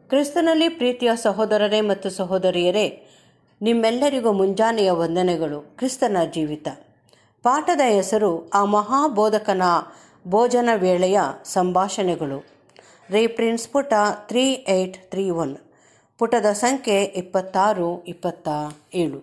ಕ್ರಿಸ್ತನಲ್ಲಿ ಪ್ರೀತಿಯ ಸಹೋದರರೇ ಮತ್ತು ಸಹೋದರಿಯರೇ ನಿಮ್ಮೆಲ್ಲರಿಗೂ ಮುಂಜಾನೆಯ ವಂದನೆಗಳು ಕ್ರಿಸ್ತನ ಜೀವಿತ ಪಾಠದ ಹೆಸರು ಆ ಮಹಾಬೋಧಕನ ಭೋಜನ ವೇಳೆಯ ಸಂಭಾಷಣೆಗಳು ರೀಪ್ರಿನ್ಸ್ ಪುಟ ತ್ರೀ ಏಯ್ಟ್ ತ್ರೀ ಒನ್ ಪುಟದ ಸಂಖ್ಯೆ ಇಪ್ಪತ್ತಾರು ಇಪ್ಪತ್ತ ಏಳು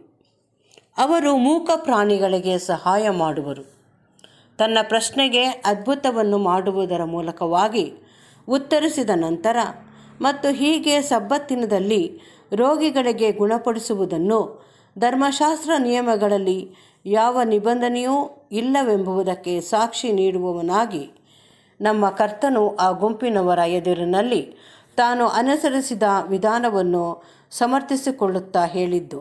ಅವರು ಮೂಕ ಪ್ರಾಣಿಗಳಿಗೆ ಸಹಾಯ ಮಾಡುವರು ತನ್ನ ಪ್ರಶ್ನೆಗೆ ಅದ್ಭುತವನ್ನು ಮಾಡುವುದರ ಮೂಲಕವಾಗಿ ಉತ್ತರಿಸಿದ ನಂತರ ಮತ್ತು ಹೀಗೆ ಸಬ್ಬತ್ತಿನದಲ್ಲಿ ರೋಗಿಗಳಿಗೆ ಗುಣಪಡಿಸುವುದನ್ನು ಧರ್ಮಶಾಸ್ತ್ರ ನಿಯಮಗಳಲ್ಲಿ ಯಾವ ನಿಬಂಧನೆಯೂ ಇಲ್ಲವೆಂಬುದಕ್ಕೆ ಸಾಕ್ಷಿ ನೀಡುವವನಾಗಿ ನಮ್ಮ ಕರ್ತನು ಆ ಗುಂಪಿನವರ ಎದುರಿನಲ್ಲಿ ತಾನು ಅನುಸರಿಸಿದ ವಿಧಾನವನ್ನು ಸಮರ್ಥಿಸಿಕೊಳ್ಳುತ್ತಾ ಹೇಳಿದ್ದು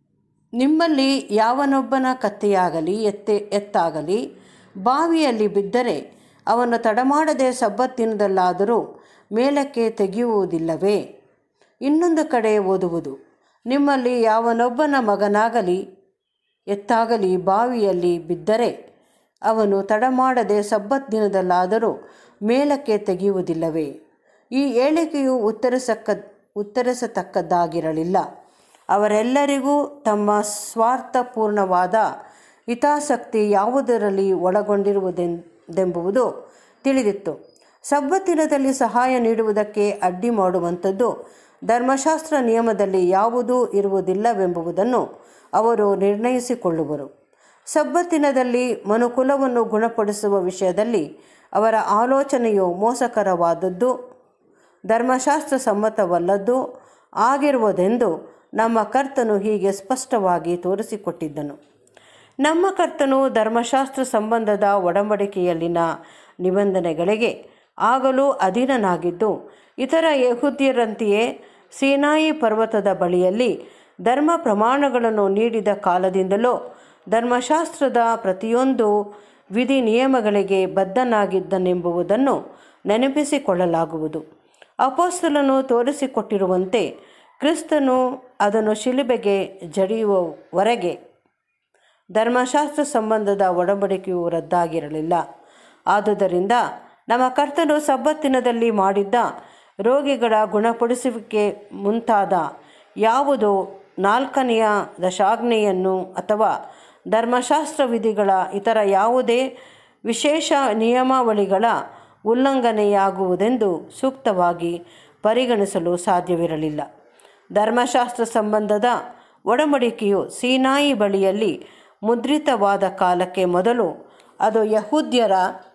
ನಿಮ್ಮಲ್ಲಿ ಯಾವನೊಬ್ಬನ ಕತ್ತೆಯಾಗಲಿ ಎತ್ತೆ ಎತ್ತಾಗಲಿ ಬಾವಿಯಲ್ಲಿ ಬಿದ್ದರೆ ಅವನು ತಡಮಾಡದೆ ಸಬ್ಬತ್ತಿನದಲ್ಲಾದರೂ ಮೇಲಕ್ಕೆ ತೆಗೆಯುವುದಿಲ್ಲವೇ ಇನ್ನೊಂದು ಕಡೆ ಓದುವುದು ನಿಮ್ಮಲ್ಲಿ ಯಾವನೊಬ್ಬನ ಮಗನಾಗಲಿ ಎತ್ತಾಗಲಿ ಬಾವಿಯಲ್ಲಿ ಬಿದ್ದರೆ ಅವನು ತಡಮಾಡದೆ ಸಬ್ಬತ್ ದಿನದಲ್ಲಾದರೂ ಮೇಲಕ್ಕೆ ತೆಗೆಯುವುದಿಲ್ಲವೇ ಈ ಹೇಳಿಕೆಯು ಉತ್ತರಿಸಕ್ಕ ಉತ್ತರಿಸತಕ್ಕದ್ದಾಗಿರಲಿಲ್ಲ ಅವರೆಲ್ಲರಿಗೂ ತಮ್ಮ ಸ್ವಾರ್ಥಪೂರ್ಣವಾದ ಹಿತಾಸಕ್ತಿ ಯಾವುದರಲ್ಲಿ ಒಳಗೊಂಡಿರುವುದೆಂಬುದು ತಿಳಿದಿತ್ತು ಸಬ್ಬತ್ತಿನದಲ್ಲಿ ಸಹಾಯ ನೀಡುವುದಕ್ಕೆ ಅಡ್ಡಿ ಮಾಡುವಂಥದ್ದು ಧರ್ಮಶಾಸ್ತ್ರ ನಿಯಮದಲ್ಲಿ ಯಾವುದೂ ಇರುವುದಿಲ್ಲವೆಂಬುದನ್ನು ಅವರು ನಿರ್ಣಯಿಸಿಕೊಳ್ಳುವರು ಸಬ್ಬತ್ತಿನದಲ್ಲಿ ಮನುಕುಲವನ್ನು ಗುಣಪಡಿಸುವ ವಿಷಯದಲ್ಲಿ ಅವರ ಆಲೋಚನೆಯು ಮೋಸಕರವಾದದ್ದು ಧರ್ಮಶಾಸ್ತ್ರ ಸಮ್ಮತವಲ್ಲದ್ದು ಆಗಿರುವುದೆಂದು ನಮ್ಮ ಕರ್ತನು ಹೀಗೆ ಸ್ಪಷ್ಟವಾಗಿ ತೋರಿಸಿಕೊಟ್ಟಿದ್ದನು ನಮ್ಮ ಕರ್ತನು ಧರ್ಮಶಾಸ್ತ್ರ ಸಂಬಂಧದ ಒಡಂಬಡಿಕೆಯಲ್ಲಿನ ನಿಬಂಧನೆಗಳಿಗೆ ಆಗಲೂ ಅಧೀನನಾಗಿದ್ದು ಇತರ ಯಹೂದ್ಯರಂತೆಯೇ ಸೀನಾಯಿ ಪರ್ವತದ ಬಳಿಯಲ್ಲಿ ಧರ್ಮ ಪ್ರಮಾಣಗಳನ್ನು ನೀಡಿದ ಕಾಲದಿಂದಲೂ ಧರ್ಮಶಾಸ್ತ್ರದ ಪ್ರತಿಯೊಂದು ವಿಧಿ ನಿಯಮಗಳಿಗೆ ಬದ್ಧನಾಗಿದ್ದನೆಂಬುದನ್ನು ನೆನಪಿಸಿಕೊಳ್ಳಲಾಗುವುದು ಅಪೋಸ್ತಲನು ತೋರಿಸಿಕೊಟ್ಟಿರುವಂತೆ ಕ್ರಿಸ್ತನು ಅದನ್ನು ಶಿಲುಬೆಗೆ ಜಡಿಯುವವರೆಗೆ ಧರ್ಮಶಾಸ್ತ್ರ ಸಂಬಂಧದ ಒಡಂಬಡಿಕೆಯು ರದ್ದಾಗಿರಲಿಲ್ಲ ಆದುದರಿಂದ ನಮ್ಮ ಕರ್ತನು ಸಬ್ಬತ್ತಿನದಲ್ಲಿ ಮಾಡಿದ್ದ ರೋಗಿಗಳ ಗುಣಪಡಿಸುವಿಕೆ ಮುಂತಾದ ಯಾವುದು ನಾಲ್ಕನೆಯ ದಶಾಜ್ಞೆಯನ್ನು ಅಥವಾ ಧರ್ಮಶಾಸ್ತ್ರ ವಿಧಿಗಳ ಇತರ ಯಾವುದೇ ವಿಶೇಷ ನಿಯಮಾವಳಿಗಳ ಉಲ್ಲಂಘನೆಯಾಗುವುದೆಂದು ಸೂಕ್ತವಾಗಿ ಪರಿಗಣಿಸಲು ಸಾಧ್ಯವಿರಲಿಲ್ಲ ಧರ್ಮಶಾಸ್ತ್ರ ಸಂಬಂಧದ ಒಡಂಬಡಿಕೆಯು ಸೀನಾಯಿ ಬಳಿಯಲ್ಲಿ ಮುದ್ರಿತವಾದ ಕಾಲಕ್ಕೆ ಮೊದಲು ಅದು ಯಹೂದ್ಯರ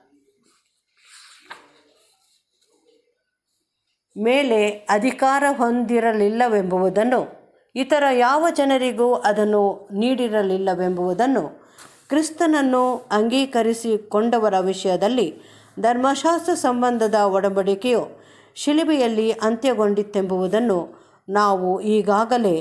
ಮೇಲೆ ಅಧಿಕಾರ ಹೊಂದಿರಲಿಲ್ಲವೆಂಬುದನ್ನು ಇತರ ಯಾವ ಜನರಿಗೂ ಅದನ್ನು ನೀಡಿರಲಿಲ್ಲವೆಂಬುದನ್ನು ಕ್ರಿಸ್ತನನ್ನು ಅಂಗೀಕರಿಸಿಕೊಂಡವರ ವಿಷಯದಲ್ಲಿ ಧರ್ಮಶಾಸ್ತ್ರ ಸಂಬಂಧದ ಒಡಂಬಡಿಕೆಯು ಶಿಲುಬೆಯಲ್ಲಿ ಅಂತ್ಯಗೊಂಡಿತ್ತೆಂಬುದನ್ನು ನಾವು ಈಗಾಗಲೇ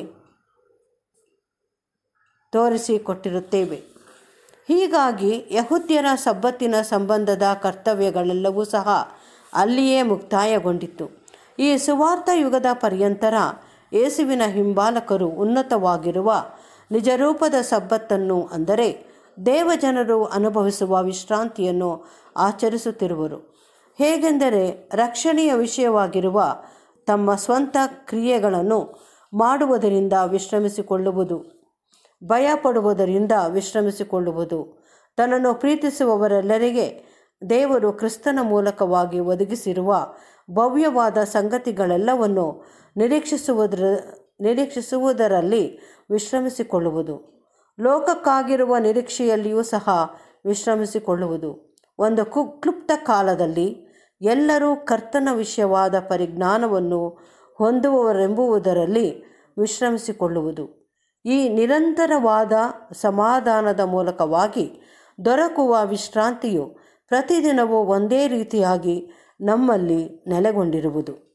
ತೋರಿಸಿಕೊಟ್ಟಿರುತ್ತೇವೆ ಹೀಗಾಗಿ ಯಹುದ್ಯರ ಸಬ್ಬತ್ತಿನ ಸಂಬಂಧದ ಕರ್ತವ್ಯಗಳೆಲ್ಲವೂ ಸಹ ಅಲ್ಲಿಯೇ ಮುಕ್ತಾಯಗೊಂಡಿತ್ತು ಈ ಸುವಾರ್ಥ ಯುಗದ ಪರ್ಯಂತರ ಯೇಸುವಿನ ಹಿಂಬಾಲಕರು ಉನ್ನತವಾಗಿರುವ ನಿಜರೂಪದ ಸಬ್ಬತ್ತನ್ನು ಅಂದರೆ ದೇವಜನರು ಅನುಭವಿಸುವ ವಿಶ್ರಾಂತಿಯನ್ನು ಆಚರಿಸುತ್ತಿರುವರು ಹೇಗೆಂದರೆ ರಕ್ಷಣೆಯ ವಿಷಯವಾಗಿರುವ ತಮ್ಮ ಸ್ವಂತ ಕ್ರಿಯೆಗಳನ್ನು ಮಾಡುವುದರಿಂದ ವಿಶ್ರಮಿಸಿಕೊಳ್ಳುವುದು ಭಯಪಡುವುದರಿಂದ ವಿಶ್ರಮಿಸಿಕೊಳ್ಳುವುದು ತನ್ನನ್ನು ಪ್ರೀತಿಸುವವರೆಲ್ಲರಿಗೆ ದೇವರು ಕ್ರಿಸ್ತನ ಮೂಲಕವಾಗಿ ಒದಗಿಸಿರುವ ಭವ್ಯವಾದ ಸಂಗತಿಗಳೆಲ್ಲವನ್ನು ನಿರೀಕ್ಷಿಸುವುದರ ನಿರೀಕ್ಷಿಸುವುದರಲ್ಲಿ ವಿಶ್ರಮಿಸಿಕೊಳ್ಳುವುದು ಲೋಕಕ್ಕಾಗಿರುವ ನಿರೀಕ್ಷೆಯಲ್ಲಿಯೂ ಸಹ ವಿಶ್ರಮಿಸಿಕೊಳ್ಳುವುದು ಒಂದು ಕು ಕ್ಲುಪ್ತ ಕಾಲದಲ್ಲಿ ಎಲ್ಲರೂ ಕರ್ತನ ವಿಷಯವಾದ ಪರಿಜ್ಞಾನವನ್ನು ಹೊಂದುವವರೆಂಬುದರಲ್ಲಿ ವಿಶ್ರಮಿಸಿಕೊಳ್ಳುವುದು ಈ ನಿರಂತರವಾದ ಸಮಾಧಾನದ ಮೂಲಕವಾಗಿ ದೊರಕುವ ವಿಶ್ರಾಂತಿಯು ಪ್ರತಿದಿನವೂ ಒಂದೇ ರೀತಿಯಾಗಿ ನಮ್ಮಲ್ಲಿ ನೆಲೆಗೊಂಡಿರುವುದು